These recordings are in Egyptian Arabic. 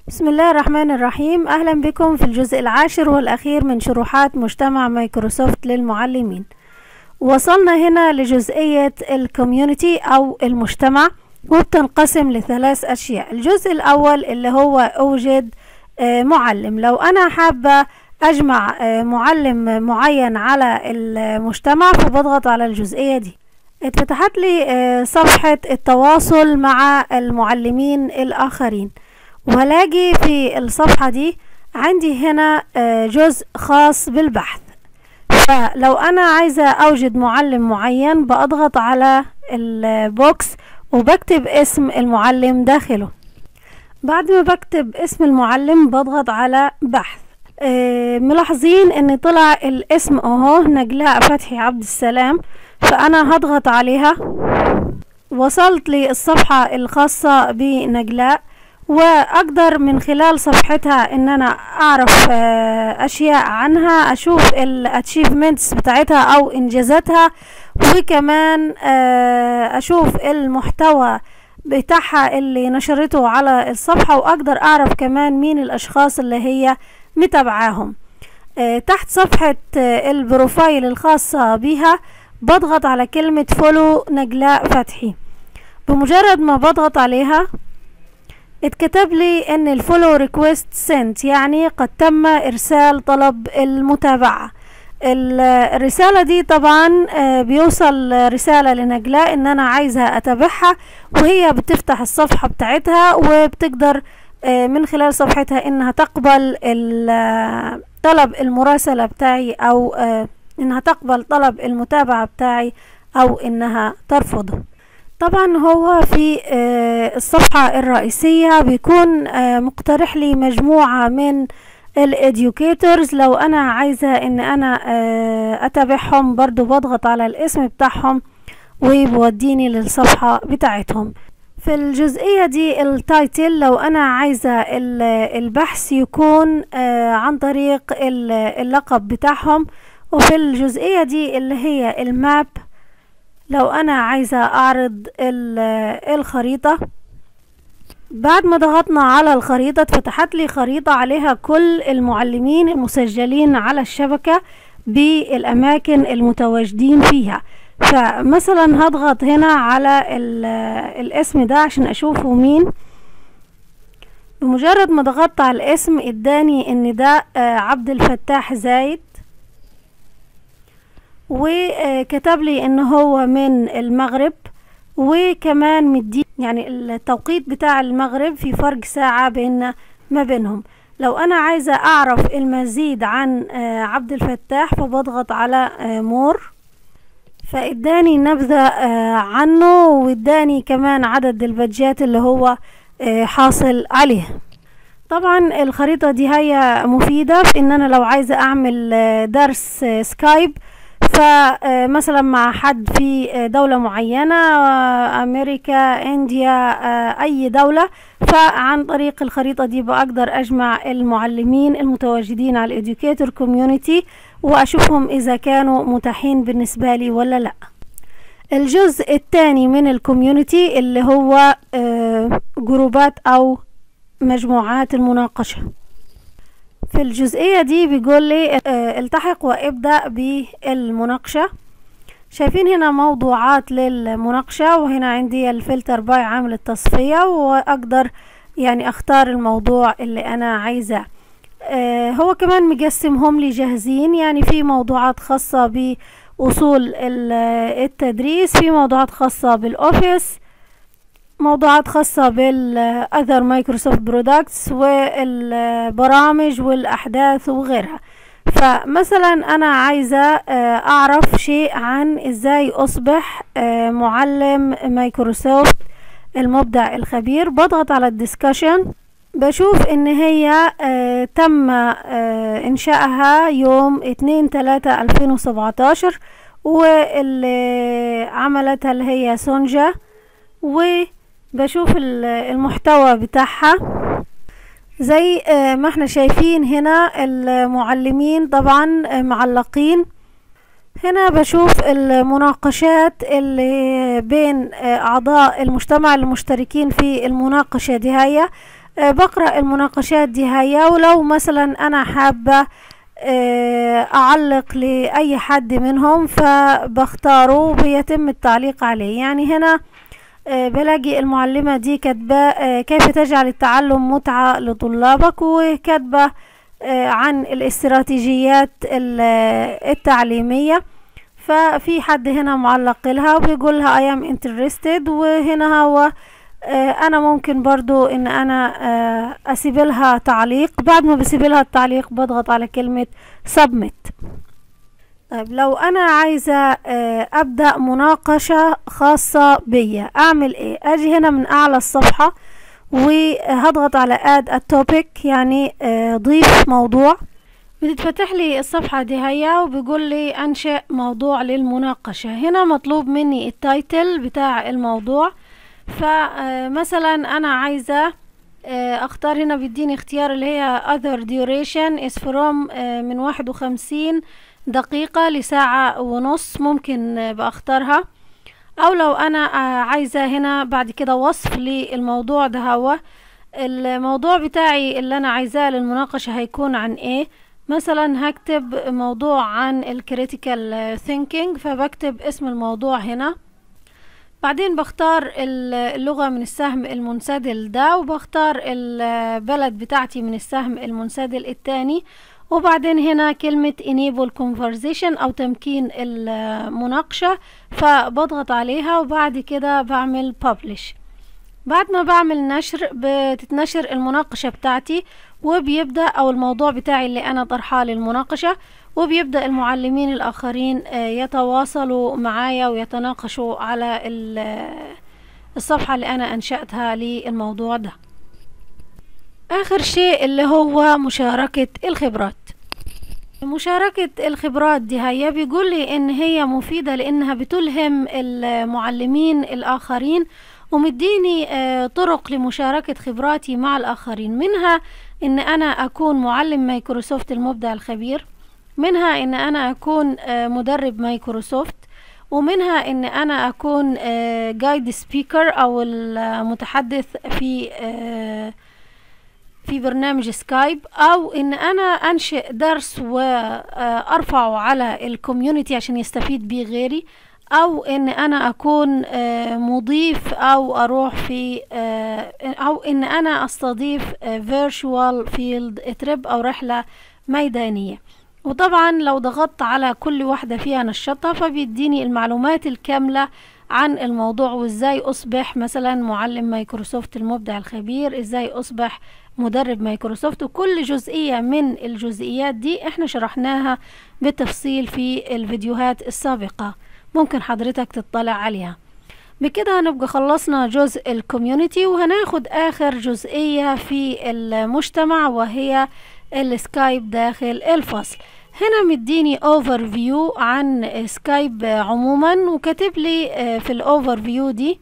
بسم الله الرحمن الرحيم أهلا بكم في الجزء العاشر والأخير من شروحات مجتمع مايكروسوفت للمعلمين وصلنا هنا لجزئية الكوميونتي أو المجتمع وبتنقسم لثلاث أشياء الجزء الأول اللي هو أوجد آه، معلم لو أنا حابة أجمع آه، معلم معين على المجتمع فبضغط على الجزئية دي اتفتحت لي آه، صفحة التواصل مع المعلمين الآخرين وهلاقي في الصفحة دي عندي هنا آه، جزء خاص بالبحث فلو أنا عايزة أوجد معلم معين بضغط على البوكس وبكتب اسم المعلم داخله بعد ما بكتب اسم المعلم بضغط على بحث آه، ملاحظين ان طلع الاسم اهو نجلاء فتحي عبد السلام فانا هضغط عليها وصلت للصفحة الخاصة بنجلاء واقدر من خلال صفحتها ان انا اعرف آه، اشياء عنها اشوف الاتشيفمنتس بتاعتها او انجازاتها وكمان آه، اشوف المحتوى بتاعها اللي نشرته على الصفحة واقدر اعرف كمان مين الاشخاص اللي هي متابعاهم آه، تحت صفحة آه، البروفايل الخاصة بيها بضغط على كلمة فولو نجلاء فتحي بمجرد ما بضغط عليها اتكتب لي ان الفولو ريكويست سنت يعني قد تم ارسال طلب المتابعة ال- الرسالة دي طبعا آه، بيوصل رسالة لنجلاء ان انا عايزة اتابعها وهي بتفتح الصفحة بتاعتها وبتقدر آه، من خلال صفحتها انها تقبل ال- طلب المراسلة بتاعي او آه، انها تقبل طلب المتابعة بتاعي او انها ترفضه طبعا هو في آه، الصفحة الرئيسية بيكون آه، مقترح لي مجموعة من الاديوكيتورز لو انا عايزة ان انا آه، اتابعهم برضو بضغط على الاسم بتاعهم وبوديني للصفحة بتاعتهم في الجزئية دي التايتل لو انا عايزة ال- البحث يكون آه، عن طريق ال- اللقب بتاعهم وفي الجزئية دي اللي هي الماب لو انا عايزة اعرض ال- الخريطة بعد ما ضغطنا على الخريطة اتفتحت لي خريطة عليها كل المعلمين المسجلين على الشبكة بالأماكن المتواجدين فيها فمثلا هضغط هنا على ال- الاسم ده عشان أشوفه مين بمجرد ما ضغطت على الاسم اداني ان ده آه، عبد الفتاح زايد وكتب لي ان هو من المغرب وكمان مدي يعني التوقيت بتاع المغرب في فرق ساعة بيننا ما بينهم لو انا عايزة اعرف المزيد عن آه، عبد الفتاح فبضغط على آه، مور فاداني نبذة آه، عنه واداني كمان عدد البادجات اللي هو آه، حاصل عليه طبعا الخريطة دي هي مفيدة في ان انا لو عايزة اعمل آه، درس آه، سكايب فمثلا مع حد في آه، دولة معينة آه، امريكا انديا آه، اي دولة فعن طريق الخريطة دي بقدر اجمع المعلمين المتواجدين على الاديوكيتور كوميونيتي واشوفهم اذا كانوا متاحين بالنسبة لي ولا لا الجزء الثاني من الكوميونيتي اللي هو آه، جروبات او مجموعات المناقشة في الجزئية دي بيقول لي آه، التحق وابدأ بالمناقشة شايفين هنا موضوعات للمناقشة وهنا عندي الفلتر باي عامل التصفية واقدر يعني اختار الموضوع اللي انا عايزاه آه، هو كمان مقسمهم لي جاهزين يعني في موضوعات خاصة بأصول ال- التدريس في موضوعات خاصة بالأوفيس موضوعات خاصة بال other Microsoft products والبرامج والأحداث وغيرها فمثلا أنا عايزة آه، أعرف شيء عن إزاي أصبح آه، معلم مايكروسوفت المبدع الخبير بضغط على الديسكشن بشوف ان هي آه تم آه انشائها يوم اتنين تلاتة الفين وسبعتاشر واللي عملتها اللي هي سونجا وبشوف ال- المحتوى بتاعها زي آه، ما احنا شايفين هنا المعلمين طبعا آه، معلقين هنا بشوف المناقشات اللي بين آه، أعضاء المجتمع المشتركين في المناقشة دي هي آه، بقرأ المناقشات دي هيا ولو مثلا انا حابة آه، اعلق لاي حد منهم فبختاره وبيتم التعليق عليه يعني هنا آه، بلاقي المعلمة دي كاتبة آه، كيف تجعل التعلم متعة لطلابك وكاتبة آه، عن الاستراتيجيات ال- التعليمية ففي حد هنا معلق لها وبيقول لها I am interested وهنا هو آه، انا ممكن برضو ان انا آه، اسيب لها تعليق بعد ما بسيب لها التعليق بضغط على كلمة submit طيب لو انا عايزة آه، ابدأ مناقشة خاصة بيا اعمل ايه اجي هنا من اعلى الصفحة وهضغط على add a topic يعني آه، ضيف موضوع بتتفتح لي الصفحة دي هيا وبيقول لي انشئ موضوع للمناقشة هنا مطلوب مني التايتل بتاع الموضوع فمثلا انا عايزة آه، اختار هنا بيديني اختيار اللي هي other duration is from آه، من واحد وخمسين دقيقة لساعة ونص ممكن آه، بختارها او لو انا آه، عايزة هنا بعد كده وصف للموضوع ده هو الموضوع بتاعي اللي انا عايزاه للمناقشة هيكون عن ايه مثلا هكتب موضوع عن الكريتيكال ثينكينج فبكتب اسم الموضوع هنا بعدين بختار ال- اللغة من السهم المنسدل ده وبختار البلد بتاعتي من السهم المنسدل التاني وبعدين هنا كلمة enable conversation أو تمكين المناقشة فبضغط عليها وبعد كده بعمل publish بعد ما بعمل نشر بتتنشر المناقشة بتاعتي وبيبدأ أو الموضوع بتاعي اللي أنا طرحاه للمناقشة وبيبدأ المعلمين الآخرين آه، يتواصلوا معايا ويتناقشوا على ال- الصفحة اللي أنا أنشأتها للموضوع ده آخر شيء اللي هو مشاركة الخبرات مشاركة الخبرات دي هي بيقول لي ان هي مفيدة لانها بتلهم المعلمين الاخرين ومديني آه، طرق لمشاركة خبراتي مع الاخرين منها ان انا اكون معلم مايكروسوفت المبدع الخبير منها ان انا اكون آه، مدرب مايكروسوفت ومنها ان انا اكون جايد سبيكر او المتحدث في آه، في برنامج سكايب او ان انا انشئ درس وارفعه على الكوميونتي عشان يستفيد بيه غيري او ان انا اكون آه، مضيف او اروح في آه، او ان انا استضيف فيرتشوال فيلد تريب او رحلة ميدانية وطبعا لو ضغطت على كل واحدة فيها نشطها فبيديني المعلومات الكاملة عن الموضوع وازاي اصبح مثلا معلم مايكروسوفت المبدع الخبير ازاي اصبح مدرب مايكروسوفت وكل جزئية من الجزئيات دي احنا شرحناها بالتفصيل في الفيديوهات السابقة ممكن حضرتك تطلع عليها بكده هنبقى خلصنا جزء الكوميونتي وهناخد اخر جزئية في المجتمع وهي السكايب داخل الفصل هنا مديني اوفر فيو عن سكايب عموما وكاتب لي آه، في الاوفر فيو دي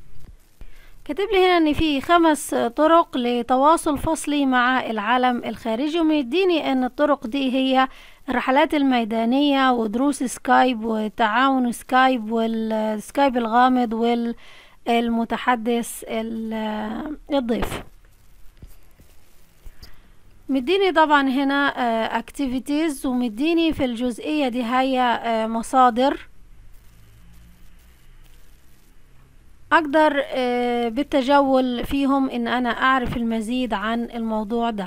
كاتب لي هنا ان في خمس طرق لتواصل فصلي مع العالم الخارجي ومديني ان الطرق دي هي الرحلات الميدانية ودروس سكايب وتعاون سكايب والسكايب الغامض والمتحدث ال- الضيف مديني طبعا هنا اكتيفيتيز ومديني في الجزئية دي هي آه، مصادر اقدر آه، بالتجول فيهم ان انا اعرف المزيد عن الموضوع ده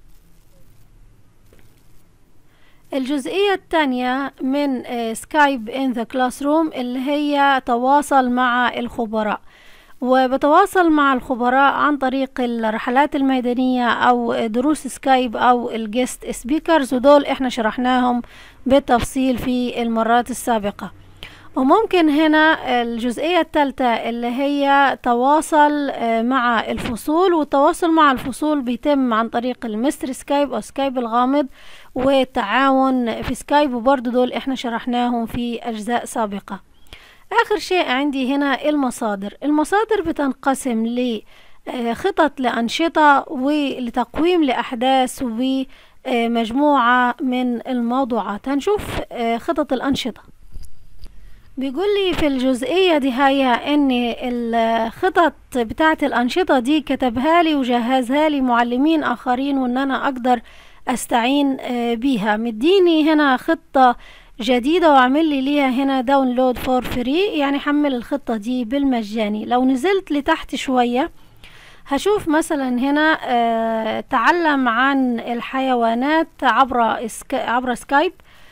الجزئية الثانية من سكايب ان ذا كلاس روم اللي هي تواصل مع الخبراء وبتواصل مع الخبراء عن طريق الرحلات الميدانية او دروس سكايب او الجيست سبيكرز ودول احنا شرحناهم بالتفصيل في المرات السابقة وممكن هنا الجزئية الثالثة اللي هي تواصل آه، مع الفصول والتواصل مع الفصول بيتم عن طريق المستر سكايب أو سكايب الغامض والتعاون في سكايب وبرضو دول احنا شرحناهم في أجزاء سابقة آخر شيء عندي هنا المصادر المصادر بتنقسم لخطط لأنشطة ولتقويم لأحداث ومجموعة من الموضوعات هنشوف آه، خطط الأنشطة بيقول لي في الجزئية دي هي ان الخطط بتاعة الانشطة دي كتبها لي وجهزها لي معلمين اخرين وان انا اقدر استعين بيها مديني هنا خطة جديدة وعمل لي ليها هنا داونلود فور فري يعني حمل الخطة دي بالمجاني لو نزلت لتحت شوية هشوف مثلا هنا آه تعلم عن الحيوانات عبر عبر سكايب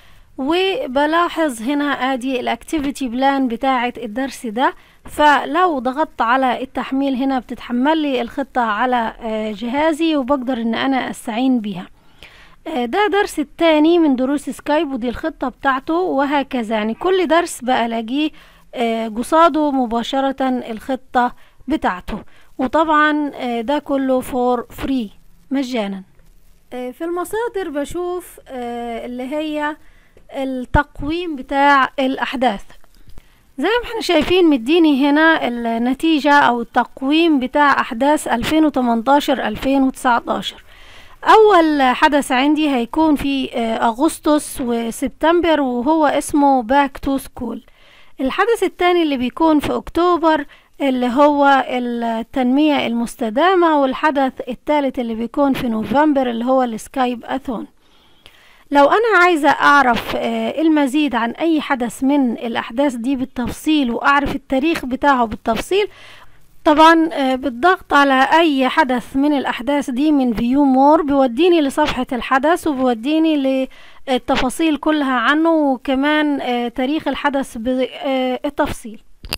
وبلاحظ هنا ادي الاكتيفيتي بلان بتاعة الدرس ده فلو ضغطت على التحميل هنا بتتحمل لي الخطة على آه جهازي وبقدر ان انا استعين بيها ده درس التاني من دروس سكايب ودي الخطة بتاعته وهكذا يعني كل درس بقى الاقيه قصاده مباشرة الخطة بتاعته وطبعا ده كله فور فري مجانا في المصادر بشوف اللي هي التقويم بتاع الاحداث زي ما احنا شايفين مديني هنا النتيجة او التقويم بتاع احداث 2018 2019 اول حدث عندي هيكون في اغسطس وسبتمبر وهو اسمه باك تو سكول الحدث الثاني اللي بيكون في اكتوبر اللي هو التنمية المستدامة والحدث الثالث اللي بيكون في نوفمبر اللي هو السكايب اثون لو انا عايزة اعرف المزيد عن اي حدث من الاحداث دي بالتفصيل واعرف التاريخ بتاعه بالتفصيل طبعا بالضغط على اي حدث من الاحداث دي من فيو مور بيوديني لصفحة الحدث وبيوديني للتفاصيل كلها عنه وكمان تاريخ الحدث بالتفصيل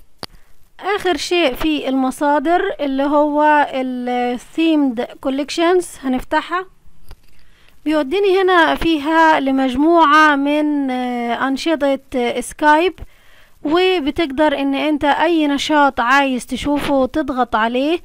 اخر شيء في المصادر اللي هو الثيمد كوليكشنز هنفتحها بيوديني هنا فيها لمجموعة من انشطة سكايب وبتقدر ان انت اي نشاط عايز تشوفه تضغط عليه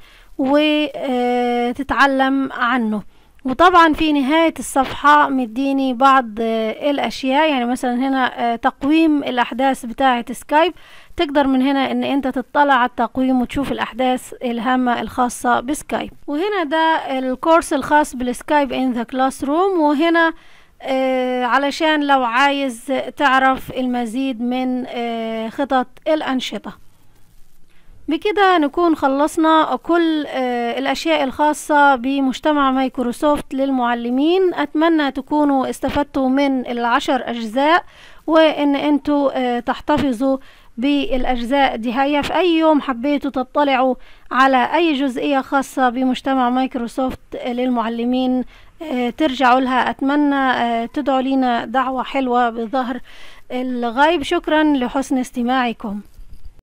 وتتعلم عنه وطبعا في نهاية الصفحة مديني بعض الاشياء يعني مثلا هنا تقويم الاحداث بتاعة سكايب تقدر من هنا ان انت تطلع على التقويم وتشوف الاحداث الهامة الخاصة بسكايب وهنا ده الكورس الخاص بالسكايب ان ذا كلاس روم وهنا آه علشان لو عايز تعرف المزيد من آه خطط الأنشطة بكده نكون خلصنا كل آه الأشياء الخاصة بمجتمع مايكروسوفت للمعلمين أتمنى تكونوا استفدتوا من العشر أجزاء وإن أنتوا تحتفظوا بالأجزاء دي هي في أي يوم حبيتوا تطلعوا على أي جزئية خاصة بمجتمع مايكروسوفت للمعلمين ترجعوا لها أتمنى تدعوا لنا دعوة حلوة بظهر الغيب شكرا لحسن استماعكم